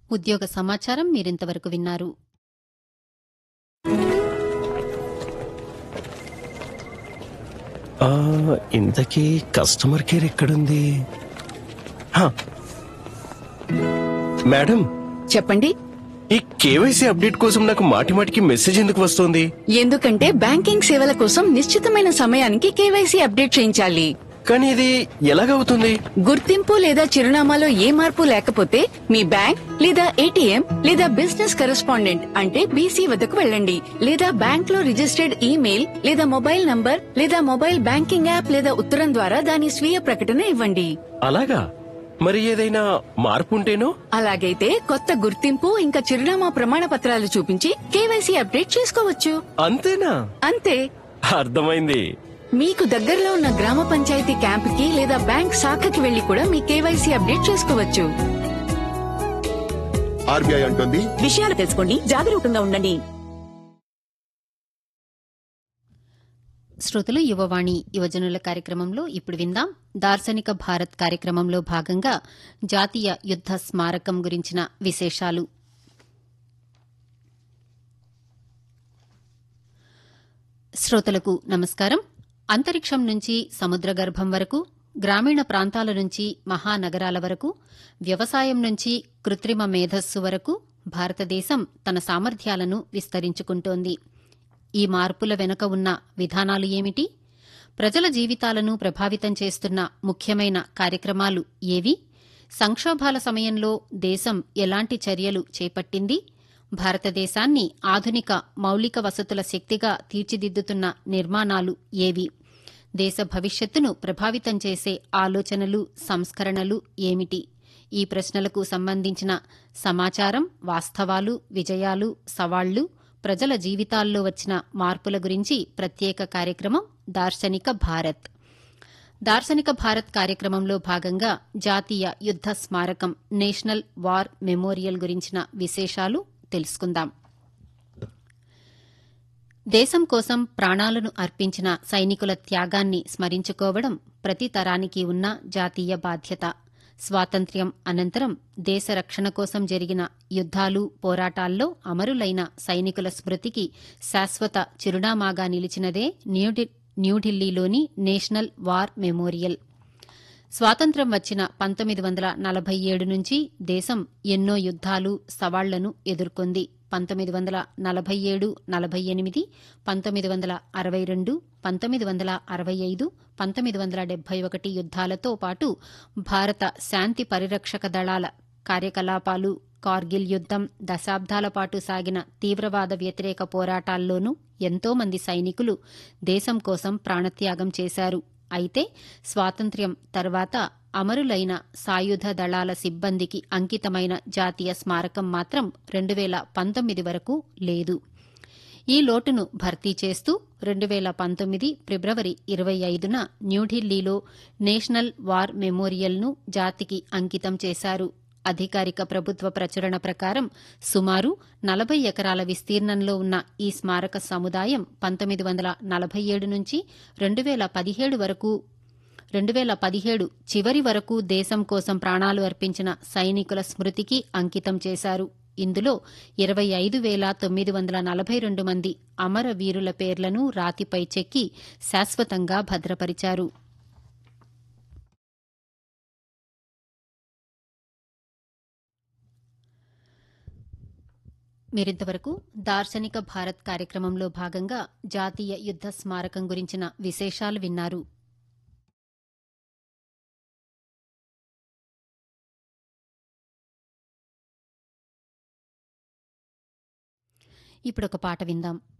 ఉద్యోగ సమాచారం మీరింతవరకు విన్నారు ఆ, ఇంతకీ కస్టమర్ కేర్ ఎక్కడుంది హా. మేడం చెప్పండి ఈ కేవైసీ అప్డేట్ కోసం నాకు మాటి మాటికి మెసేజ్ ఎందుకు వస్తుంది ఎందుకంటే బ్యాంకింగ్ సేవల కోసం నిశ్చితమైన సమయానికి కేవైసీ అప్డేట్ చేయించాలి కానీ ఇది ఎలాగవుతుంది గుర్తింపు లేదా చిరునామాలో ఏ మార్పు లేకపోతే మీ బ్యాంక్ లేదా ఏటీఎం లేదా బిజినెస్ కరెస్పాండెంట్ అంటే బీసీ వద్దకు వెళ్ళండి లేదా బ్యాంక్ లో రిజిస్టర్డ్ ఈమెయిల్ లేదా మొబైల్ నంబర్ లేదా మొబైల్ బ్యాంకింగ్ యాప్ లేదా ఉత్తరం ద్వారా దాని స్వీయ ప్రకటన ఇవ్వండి అలాగా మరి ఏదైనా మార్పు ఉంటేనో అలాగైతే కొత్త గుర్తింపు ఇంకా చిరునామా ప్రమాణ పత్రాలు చూపించి కేవైసీ అప్డేట్ చేసుకోవచ్చు అంతేనా అంతే అర్థమైంది మీకు దగ్గరలో ఉన్న గ్రామ పంచాయతీ క్యాంపుకి లేదా బ్యాంక్ శాఖకి వెళ్లి కూడా మీ కేవైసీ అప్డేట్ చేసుకోవచ్చు ఆర్బీఐ అంటుంది విషయాలు తెలుసుకోండి జాగరూకంగా ఉండండి శ్రోతలు యువవాణి యువజనుల కార్యక్రమంలో ఇప్పుడు విందాం దార్శనిక భారత్ కార్యక్రమంలో భాగంగా జాతీయ యుద్ద స్మారకం గురించిన విశేషాలు శ్రోతలకు నమస్కారం అంతరిక్షం నుంచి సముద్ర గర్భం వరకు గ్రామీణ ప్రాంతాల నుంచి మహానగరాల వరకు వ్యవసాయం నుంచి కృత్రిమ మేధస్సు వరకు భారతదేశం తన సామర్థ్యాలను విస్తరించుకుంటోంది ఈ మార్పుల వెనుక ఉన్న విధానాలు ఏమిటి ప్రజల జీవితాలను ప్రభావితం చేస్తున్న ముఖ్యమైన కార్యక్రమాలు ఏవి సంక్షోభాల సమయంలో దేశం ఎలాంటి చర్యలు చేపట్టింది భారతదేశాన్ని ఆధునిక మౌలిక వసతుల శక్తిగా తీర్చిదిద్దుతున్న నిర్మాణాలు ఏవి దేశ భవిష్యత్తును ప్రభావితం చేసే ఆలోచనలు సంస్కరణలు ఏమిటి ఈ ప్రశ్నలకు సంబంధించిన సమాచారం వాస్తవాలు విజయాలు సవాళ్లు ప్రజల జీవితాల్లో వచ్చిన మార్పుల గురించి ప్రత్యేక కార్యక్రమం దార్శనిక భారత్ దార్శనిక భారత్ కార్యక్రమంలో భాగంగా జాతీయ యుద్ద స్మారకం నేషనల్ వార్ మెమోరియల్ గురించిన విశేషాలు తెలుసుకుందాం దేశం కోసం ప్రాణాలను అర్పించిన సైనికుల త్యాగాన్ని స్మరించుకోవడం ప్రతి తరానికి ఉన్న జాతీయ బాధ్యత స్వాతంత్ర్యం అనంతరం దేశ రక్షణ కోసం జరిగిన యుద్దాలు పోరాటాల్లో అమరులైన సైనికుల స్మృతికి శాశ్వత చిరునామాగా నిలిచినదే న్యూఢి న్యూఢిల్లీలోని నేషనల్ వార్ మెమోరియల్ స్వాతంత్ర్యం వచ్చిన పంతొమ్మిది వందల నలభై ఏడు నుంచి దేశం ఎన్నో యుద్దాలు సవాళ్లను ఎదుర్కొంది పంతొమ్మిది వందల నలభై ఏడు నలభై ఎనిమిది పంతొమ్మిది వందల అరవై రెండు పంతొమ్మిది వందల అరవై ఐదు పంతొమ్మిది వందల డెబ్బై ఒకటి యుద్దాలతో పాటు భారత శాంతి పరిరక్షక దళాల కార్యకలాపాలు కార్గిల్ యుద్దం దశాబ్దాల పాటు సాగిన తీవ్రవాద వ్యతిరేక పోరాటాల్లోనూ ఎంతో మంది సైనికులు దేశం కోసం ప్రాణత్యాగం చేశారు అయితే స్వాతంత్ర్యం తర్వాత అమరులైన సాయుధ దళాల సిబ్బందికి అంకితమైన జాతీయ స్మారకం మాత్రం రెండు వేల పంతొమ్మిది వరకు లేదు ఈ లోటును భర్తీ చేస్తూ రెండు వేల పంతొమ్మిది ఫిబ్రవరి ఇరవై ఐదున న్యూఢిల్లీలో నేషనల్ వార్ మెమోరియల్ను జాతికి అంకితం చేశారు అధికారిక ప్రభుత్వ ప్రచురణ ప్రకారం సుమారు నలభై ఎకరాల విస్తీర్ణంలో ఉన్న ఈ స్మారక సముదాయం పంతొమ్మిది వందల నలభై ఏడు నుంచి రెండు వేల పదిహేడు వరకు రెండు వేల పదిహేడు చివరి వరకు దేశం కోసం ప్రాణాలు అర్పించిన సైనికుల స్మృతికి అంకితం చేశారు ఇందులో ఇరవై ఐదు వేల తొమ్మిది వందల నలభై రెండు మంది అమరవీరుల పేర్లను రాతిపై చెక్కి శాశ్వతంగా భద్రపరిచారు మీరింతవరకు దార్శనిక భారత్ కార్యక్రమంలో భాగంగా జాతీయ యుద్ద స్మారకం గురించిన విశేషాలు విన్నారు ఇప్పుడొక పాట విందాం